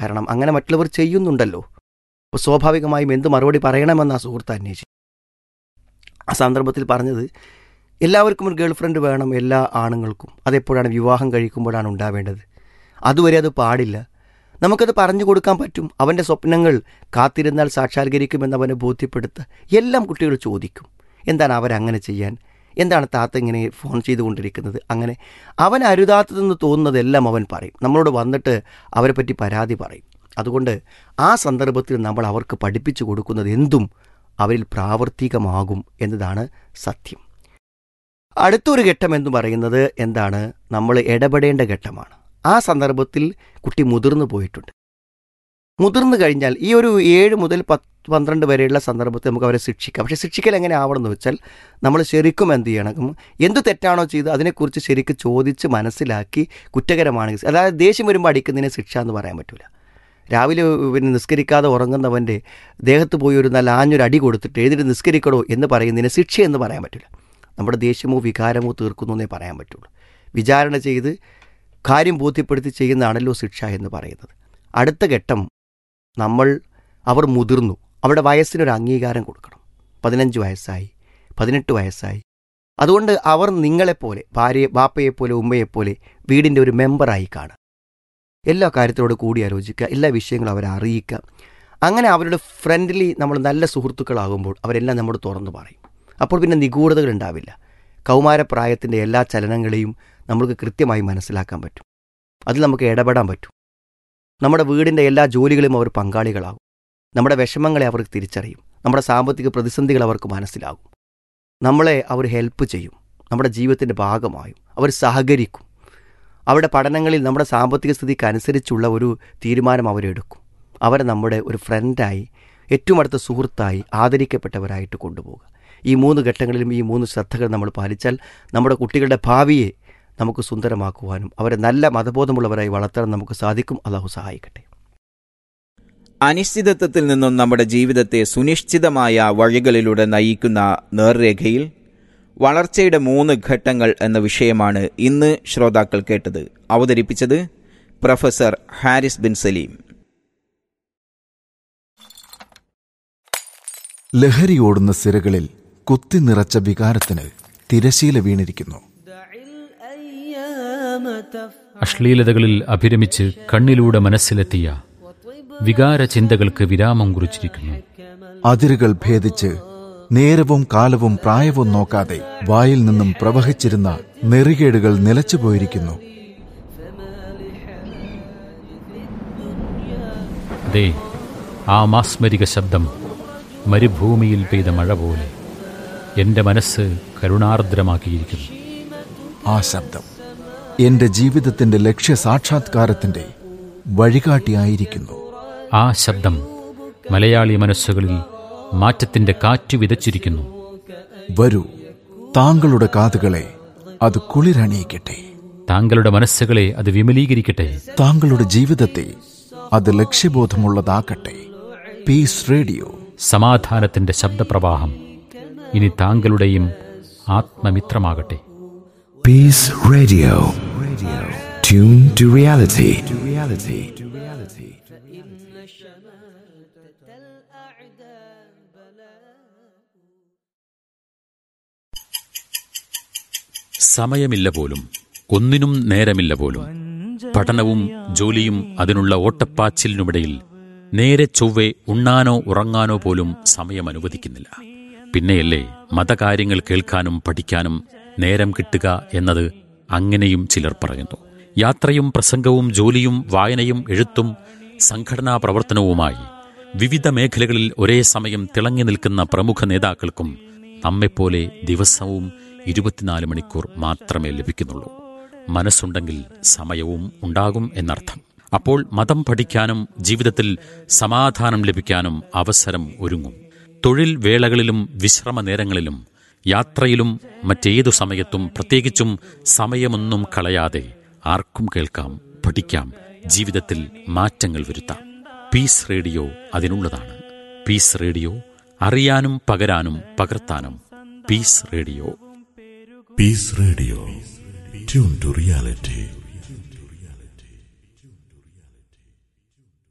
കാരണം അങ്ങനെ മറ്റുള്ളവർ ചെയ്യുന്നുണ്ടല്ലോ അപ്പോൾ സ്വാഭാവികമായും എന്ത് മറുപടി പറയണമെന്ന് ആ സുഹൃത്ത് അന്വേഷിച്ചു ആ സന്ദർഭത്തിൽ പറഞ്ഞത് എല്ലാവർക്കും ഒരു ഗേൾ ഫ്രണ്ട് വേണം എല്ലാ ആണുങ്ങൾക്കും അതെപ്പോഴാണ് വിവാഹം കഴിക്കുമ്പോഴാണ് ഉണ്ടാവേണ്ടത് അതുവരെ അത് പാടില്ല നമുക്കത് പറഞ്ഞു കൊടുക്കാൻ പറ്റും അവൻ്റെ സ്വപ്നങ്ങൾ കാത്തിരുന്നാൽ സാക്ഷാത്കരിക്കുമെന്ന് അവനെ ബോധ്യപ്പെടുത്തുക എല്ലാം കുട്ടികൾ ചോദിക്കും എന്താണ് അവരങ്ങനെ ചെയ്യാൻ എന്താണ് താത്ത ഇങ്ങനെ ഫോൺ ചെയ്തുകൊണ്ടിരിക്കുന്നത് അങ്ങനെ അവൻ അരുതാത്തതെന്ന് തോന്നുന്നതെല്ലാം അവൻ പറയും നമ്മളോട് വന്നിട്ട് അവരെ പറ്റി പരാതി പറയും അതുകൊണ്ട് ആ സന്ദർഭത്തിൽ നമ്മൾ അവർക്ക് പഠിപ്പിച്ചു കൊടുക്കുന്നത് എന്തും അവരിൽ പ്രാവർത്തികമാകും എന്നതാണ് സത്യം അടുത്തൊരു ഘട്ടം എന്ന് പറയുന്നത് എന്താണ് നമ്മൾ ഇടപെടേണ്ട ഘട്ടമാണ് ആ സന്ദർഭത്തിൽ കുട്ടി മുതിർന്നു പോയിട്ടുണ്ട് മുതിർന്നു കഴിഞ്ഞാൽ ഈ ഒരു ഏഴ് മുതൽ പത്ത് പന്ത്രണ്ട് വരെയുള്ള സന്ദർഭത്തിൽ നമുക്ക് അവരെ ശിക്ഷിക്കാം പക്ഷേ ശിക്ഷിക്കൽ എങ്ങനെ ആവണമെന്ന് വെച്ചാൽ നമ്മൾ ശരിക്കും എന്ത് ചെയ്യണം എന്ത് തെറ്റാണോ ചെയ്ത് അതിനെക്കുറിച്ച് ശരിക്കും ചോദിച്ച് മനസ്സിലാക്കി കുറ്റകരമാണെങ്കിൽ അതായത് ദേഷ്യം വരുമ്പോൾ അടിക്കുന്നതിനെ ശിക്ഷ എന്ന് പറയാൻ പറ്റില്ല രാവിലെ പിന്നെ നിസ്കരിക്കാതെ ഉറങ്ങുന്നവൻ്റെ ദേഹത്ത് പോയി ഒരു നല്ല ആഞ്ഞൊരു അടി കൊടുത്തിട്ട് എഴുതിട്ട് നിസ്കരിക്കണോ എന്ന് പറയുന്നതിന് ശിക്ഷ എന്ന് പറയാൻ പറ്റില്ല നമ്മുടെ ദേഷ്യമോ വികാരമോ തീർക്കുന്നു എന്നേ പറയാൻ പറ്റുള്ളൂ വിചാരണ ചെയ്ത് കാര്യം ബോധ്യപ്പെടുത്തി ചെയ്യുന്നതാണല്ലോ ശിക്ഷ എന്ന് പറയുന്നത് അടുത്ത ഘട്ടം നമ്മൾ അവർ മുതിർന്നു അവരുടെ വയസ്സിനൊരു അംഗീകാരം കൊടുക്കണം പതിനഞ്ച് വയസ്സായി പതിനെട്ട് വയസ്സായി അതുകൊണ്ട് അവർ നിങ്ങളെപ്പോലെ ഭാര്യ ബാപ്പയെപ്പോലെ ഉമ്മയെപ്പോലെ വീടിൻ്റെ ഒരു മെമ്പറായി കാണുക എല്ലാ കാര്യത്തിനോട് കൂടി ആലോചിക്കുക എല്ലാ വിഷയങ്ങളും അവരെ അറിയിക്കുക അങ്ങനെ അവരുടെ ഫ്രണ്ട്ലി നമ്മൾ നല്ല സുഹൃത്തുക്കളാകുമ്പോൾ അവരെല്ലാം നമ്മോട് തുറന്നു പറയും അപ്പോൾ പിന്നെ നിഗൂഢതകൾ ഉണ്ടാവില്ല കൗമാരപ്രായത്തിൻ്റെ എല്ലാ ചലനങ്ങളെയും നമുക്ക് കൃത്യമായി മനസ്സിലാക്കാൻ പറ്റും അതിൽ നമുക്ക് ഇടപെടാൻ പറ്റും നമ്മുടെ വീടിൻ്റെ എല്ലാ ജോലികളും അവർ പങ്കാളികളാകും നമ്മുടെ വിഷമങ്ങളെ അവർക്ക് തിരിച്ചറിയും നമ്മുടെ സാമ്പത്തിക പ്രതിസന്ധികൾ അവർക്ക് മനസ്സിലാകും നമ്മളെ അവർ ഹെൽപ്പ് ചെയ്യും നമ്മുടെ ജീവിതത്തിൻ്റെ ഭാഗമായും അവർ സഹകരിക്കും അവരുടെ പഠനങ്ങളിൽ നമ്മുടെ സാമ്പത്തിക സ്ഥിതിക്ക് അനുസരിച്ചുള്ള ഒരു തീരുമാനം അവരെടുക്കും അവരെ നമ്മുടെ ഒരു ഫ്രണ്ടായി ഏറ്റവും അടുത്ത സുഹൃത്തായി ആദരിക്കപ്പെട്ടവരായിട്ട് കൊണ്ടുപോകുക ഈ മൂന്ന് ഘട്ടങ്ങളിലും ഈ മൂന്ന് ശ്രദ്ധകൾ നമ്മൾ പാലിച്ചാൽ നമ്മുടെ കുട്ടികളുടെ ഭാവിയെ നമുക്ക് സുന്ദരമാക്കുവാനും അവരെ നല്ല മതബോധമുള്ളവരായി വളർത്താൻ നമുക്ക് സാധിക്കും അള്ളാഹു സഹായിക്കട്ടെ അനിശ്ചിതത്വത്തിൽ നിന്നും നമ്മുടെ ജീവിതത്തെ സുനിശ്ചിതമായ വഴികളിലൂടെ നയിക്കുന്ന നേർരേഖയിൽ വളർച്ചയുടെ മൂന്ന് ഘട്ടങ്ങൾ എന്ന വിഷയമാണ് ഇന്ന് ശ്രോതാക്കൾ കേട്ടത് അവതരിപ്പിച്ചത് പ്രൊഫസർ ഹാരിസ് ബിൻ സലീം ലഹരിയോടുന്ന സിരകളിൽ കുത്തി നിറച്ച വികാരത്തിന് തിരശീല വീണിരിക്കുന്നു അശ്ലീലതകളിൽ അഭിരമിച്ച് കണ്ണിലൂടെ മനസ്സിലെത്തിയ വികാര ചിന്തകൾക്ക് വിരാമം കുറിച്ചിരിക്കുന്നു അതിരുകൾ ഭേദിച്ച് നേരവും കാലവും പ്രായവും നോക്കാതെ വായിൽ നിന്നും പ്രവഹിച്ചിരുന്ന നെറികേടുകൾ നിലച്ചുപോയിരിക്കുന്നു ദേ ആ മാസ്മരിക ശബ്ദം മരുഭൂമിയിൽ പെയ്ത മഴ പോലെ എന്റെ മനസ്സ് കരുണാർദ്രമാക്കിയിരിക്കുന്നു ആ ശബ്ദം എന്റെ ജീവിതത്തിന്റെ ലക്ഷ്യ സാക്ഷാത്കാരത്തിന്റെ വഴികാട്ടിയായിരിക്കുന്നു ആ ശബ്ദം മലയാളി മനസ്സുകളിൽ മാറ്റത്തിന്റെ കാറ്റ് വിതച്ചിരിക്കുന്നു വരൂ താങ്കളുടെ കാതുകളെ അത് കുളിരണിയിക്കട്ടെ താങ്കളുടെ മനസ്സുകളെ അത് വിമലീകരിക്കട്ടെ താങ്കളുടെ ജീവിതത്തെ അത് ലക്ഷ്യബോധമുള്ളതാക്കട്ടെ പീസ് റേഡിയോ സമാധാനത്തിന്റെ ശബ്ദപ്രവാഹം ഇനി താങ്കളുടെയും ആത്മമിത്രമാകട്ടെ Peace Radio. Radio. Tune to reality. To reality. To reality. സമയമില്ല പോലും ഒന്നിനും നേരമില്ല പോലും പഠനവും ജോലിയും അതിനുള്ള ഓട്ടപ്പാച്ചിലിനുമിടയിൽ നേരെ ചൊവ്വെ ഉണ്ണാനോ ഉറങ്ങാനോ പോലും സമയം അനുവദിക്കുന്നില്ല പിന്നെയല്ലേ മതകാര്യങ്ങൾ കേൾക്കാനും പഠിക്കാനും നേരം കിട്ടുക എന്നത് അങ്ങനെയും ചിലർ പറയുന്നു യാത്രയും പ്രസംഗവും ജോലിയും വായനയും എഴുത്തും സംഘടനാ പ്രവർത്തനവുമായി വിവിധ മേഖലകളിൽ ഒരേ സമയം തിളങ്ങി നിൽക്കുന്ന പ്രമുഖ നേതാക്കൾക്കും നമ്മെപ്പോലെ ദിവസവും ഇരുപത്തിനാല് മണിക്കൂർ മാത്രമേ ലഭിക്കുന്നുള്ളൂ മനസ്സുണ്ടെങ്കിൽ സമയവും ഉണ്ടാകും എന്നർത്ഥം അപ്പോൾ മതം പഠിക്കാനും ജീവിതത്തിൽ സമാധാനം ലഭിക്കാനും അവസരം ഒരുങ്ങും തൊഴിൽ വേളകളിലും വിശ്രമ നേരങ്ങളിലും യാത്രയിലും മറ്റേതു സമയത്തും പ്രത്യേകിച്ചും സമയമൊന്നും കളയാതെ ആർക്കും കേൾക്കാം പഠിക്കാം ജീവിതത്തിൽ മാറ്റങ്ങൾ വരുത്താം പീസ് റേഡിയോ അതിനുള്ളതാണ് പീസ് റേഡിയോ അറിയാനും പകരാനും പകർത്താനും Peace Radio Peace Radio. Tune to reality.